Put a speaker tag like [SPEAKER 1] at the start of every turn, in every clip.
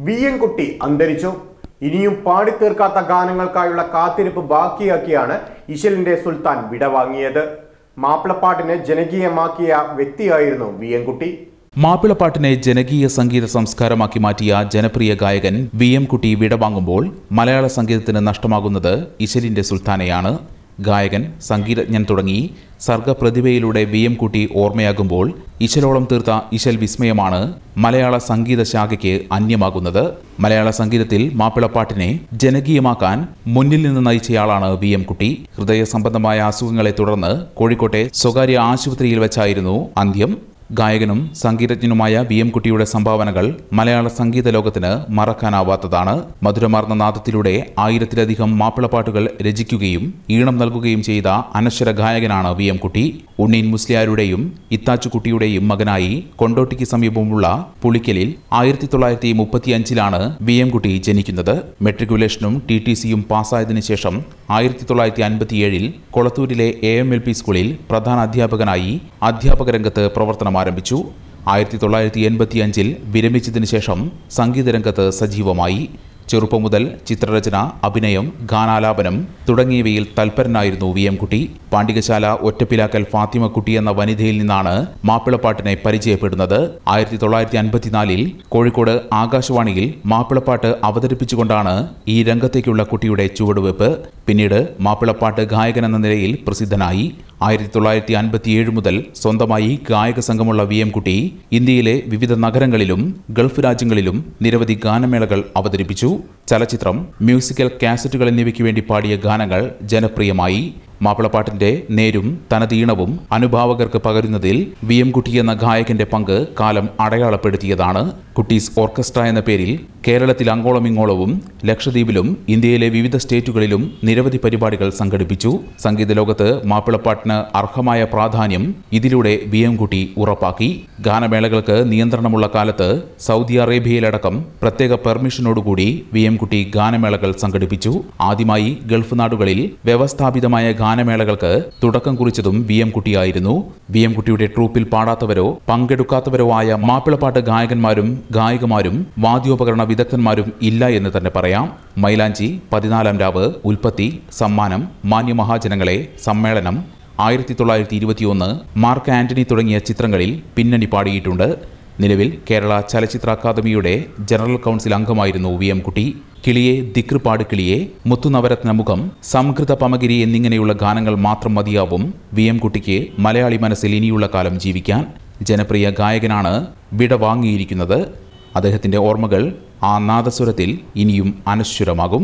[SPEAKER 1] വിയ്യൻകുട്ടി അന്തരിച്ചു ഇനിയും പാടിത്തീർക്കാത്ത ഗാനങ്ങൾക്കായുള്ള കാത്തിരിപ്പ് ബാക്കിയാക്കിയാണ് ഇശലിന്റെ സുൽത്താൻ വിടവാങ്ങിയത് മാപ്പിളപ്പാട്ടിനെ ജനകീയമാക്കിയ വ്യക്തിയായിരുന്നു വിയ്യൻകുട്ടി
[SPEAKER 2] മാപ്പിളപ്പാട്ടിനെ ജനകീയ സംഗീത സംസ്കാരമാക്കി മാറ്റിയ ജനപ്രിയ ഗായകൻ വി എം കുട്ടി വിടവാങ്ങുമ്പോൾ മലയാള സംഗീതത്തിന് നഷ്ടമാകുന്നത് ഇശലിന്റെ സുൽത്താനെയാണ് ഗായകൻ സംഗീതജ്ഞൻ തുടങ്ങി സർഗപ്രതിഭയിലൂടെ വി എം കുട്ടി ഓർമ്മയാകുമ്പോൾ ഇശലോളം തീർത്ത ഇശൽ വിസ്മയമാണ് മലയാള സംഗീത ശാഖയ്ക്ക് അന്യമാകുന്നത് മലയാള സംഗീതത്തിൽ മാപ്പിളപ്പാട്ടിനെ ജനകീയമാക്കാൻ മുന്നിൽ നിന്ന് നയിച്ചയാളാണ് വി എം കുട്ടി ഹൃദയ സംബന്ധമായ അസുഖങ്ങളെ തുടർന്ന് കോഴിക്കോട്ടെ സ്വകാര്യ ആശുപത്രിയിൽ വെച്ചായിരുന്നു അന്ത്യം ഗായകനും സംഗീതജ്ഞനുമായ വി എം കുട്ടിയുടെ സംഭാവനകൾ മലയാള സംഗീത ലോകത്തിന് മറക്കാനാവാത്തതാണ് മധുരമാർന്ന നാദത്തിലൂടെ ആയിരത്തിലധികം മാപ്പിളപ്പാട്ടുകൾ രചിക്കുകയും ഈണം നൽകുകയും ചെയ്ത അനശ്വര ഗായകനാണ് വി എം കുട്ടി ഉണ്ണീൻ മുസ്ലിയാരുടെയും ഇത്താച്ചുകുട്ടിയുടെയും മകനായി കൊണ്ടോട്ടിക്ക് സമീപമുള്ള പുളിക്കലിൽ ആയിരത്തി തൊള്ളായിരത്തി മുപ്പത്തിയഞ്ചിലാണ് വി എം കുട്ടി ജനിക്കുന്നത് മെട്രിക്കുലേഷനും ടി ടി സിയും പാസ്സായതിനു ശേഷം ആയിരത്തി തൊള്ളായിരത്തി അൻപത്തിയേഴിൽ കൊളത്തൂരിലെ എ എം എൽ പി സ്കൂളിൽ പ്രധാന അധ്യാപകനായി അധ്യാപക രംഗത്ത് പ്രവർത്തനം ആരംഭിച്ചു ആയിരത്തി തൊള്ളായിരത്തി എൺപത്തിയഞ്ചിൽ വിരമിച്ചതിനു ശേഷം സംഗീതരംഗത്ത് സജീവമായി ചെറുപ്പം മുതൽ ചിത്രരചന അഭിനയം ഗാനാലാപനം തുടങ്ങിയവയിൽ തൽപരനായിരുന്നു വി എം കുട്ടി പാണ്ഡികശാല ഒറ്റപ്പിലാക്കൽ ഫാത്തിമക്കുട്ടി എന്ന വനിതയിൽ നിന്നാണ് മാപ്പിളപ്പാട്ടിനെ പരിചയപ്പെടുന്നത് ആയിരത്തി തൊള്ളായിരത്തി അൻപത്തിനാലിൽ കോഴിക്കോട് ആകാശവാണിയിൽ മാപ്പിളപ്പാട്ട് അവതരിപ്പിച്ചുകൊണ്ടാണ് ഈ രംഗത്തേക്കുള്ള കുട്ടിയുടെ ചുവടുവെപ്പ് പിന്നീട് മാപ്പിളപ്പാട്ട് ഗായകൻ എന്ന നിലയിൽ പ്രസിദ്ധനായി ആയിരത്തി തൊള്ളായിരത്തി അൻപത്തിയേഴ് മുതൽ സ്വന്തമായി ഗായക സംഘമുള്ള വി എം കുട്ടി ഇന്ത്യയിലെ വിവിധ നഗരങ്ങളിലും ഗൾഫ് രാജ്യങ്ങളിലും നിരവധി ഗാനമേളകൾ അവതരിപ്പിച്ചു ചലച്ചിത്രം മ്യൂസിക്കൽ കാസറ്റുകൾ എന്നിവയ്ക്ക് വേണ്ടി പാടിയ ഗാനങ്ങൾ ജനപ്രിയമായി മാപ്പിളപ്പാട്ടിന്റെ നേരും തനതീണവും അനുഭാവകർക്ക് പകരുന്നതിൽ വി എം കുട്ടി എന്ന ഗായകന്റെ പങ്ക് കാലം അടയാളപ്പെടുത്തിയതാണ് കുട്ടീസ് ഓർക്കസ്ട്ര എന്ന പേരിൽ കേരളത്തിൽ അങ്ങോളം ഇങ്ങോളവും ലക്ഷദ്വീപിലും ഇന്ത്യയിലെ വിവിധ സ്റ്റേറ്റുകളിലും നിരവധി പരിപാടികൾ സംഘടിപ്പിച്ചു സംഗീത ലോകത്ത് മാപ്പിളപ്പാട്ടിന് അർഹമായ പ്രാധാന്യം ഇതിലൂടെ വി എം കുട്ടി ഉറപ്പാക്കി ഗാനമേളകൾക്ക് നിയന്ത്രണമുള്ള കാലത്ത് സൗദി അറേബ്യയിലടക്കം പ്രത്യേക പെർമിഷനോടുകൂടി വി എം കുട്ടി ഗാനമേളകൾ സംഘടിപ്പിച്ചു ആദ്യമായി ഗൾഫ് നാടുകളിൽ വ്യവസ്ഥാപിതമായ ഗാനമേളകൾക്ക് തുടക്കം കുറിച്ചതും വി എം കുട്ടിയായിരുന്നു വി എം കുട്ടിയുടെ ട്രൂപ്പിൽ പാടാത്തവരോ പങ്കെടുക്കാത്തവരോ ആയ മാപ്പിളപ്പാട്ട് ഗായകന്മാരും ഗായികമാരും വാദ്യോപകരണ വിദഗ്ധന്മാരും ഇല്ല എന്ന് തന്നെ പറയാം മൈലാഞ്ചി പതിനാലാം രാവ് ഉൽപ്പത്തി സമ്മാനം മാന്യമഹാജനങ്ങളെ സമ്മേളനം ആയിരത്തി തൊള്ളായിരത്തി ഇരുപത്തിയൊന്ന് മാർക്ക് ആന്റണി തുടങ്ങിയ ചിത്രങ്ങളിൽ പിന്നണി പാടിയിട്ടുണ്ട് നിലവിൽ കേരള ചലച്ചിത്ര അക്കാദമിയുടെ ജനറൽ കൗൺസിൽ അംഗമായിരുന്നു വി എം കുട്ടി കിളിയെ ദിക്ൃപാട് കിളിയെ മുത്തുനവരത്ന മുഖം സംകൃത പമഗിരി എന്നിങ്ങനെയുള്ള ഗാനങ്ങൾ മാത്രം മതിയാവും വി എം കുട്ടിക്ക് മലയാളി മനസ്സിൽ ഇനിയുള്ള കാലം ജീവിക്കാൻ ജനപ്രിയ ഗായകനാണ് വിട വാങ്ങിയിരിക്കുന്നത് അദ്ദേഹത്തിന്റെ ഓർമ്മകൾ ആ നാദസ്വരത്തിൽ ഇനിയും അനശ്വരമാകും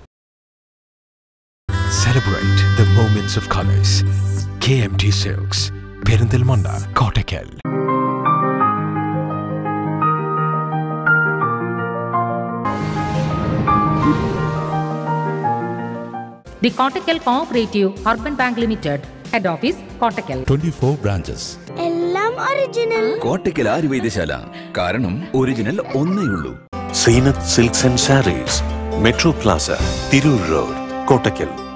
[SPEAKER 3] Celebrate the moments of colors. KMT Silks, Perindalmanda, Kottakkal.
[SPEAKER 4] The Kottakkal Cooperative Urban Bank Limited, Head Office, Kottakkal.
[SPEAKER 5] 24 branches.
[SPEAKER 6] എല്ലാം ഒറിജിനൽ
[SPEAKER 7] കോട്ടയ്ക്കൽ ആര്യവൈദ്യശാല കാരണം ഒറിജിനൽ ഒന്നേ ഉള്ളൂ
[SPEAKER 5] Seenath silks and sarees metro plaza Tirur road Kottakkal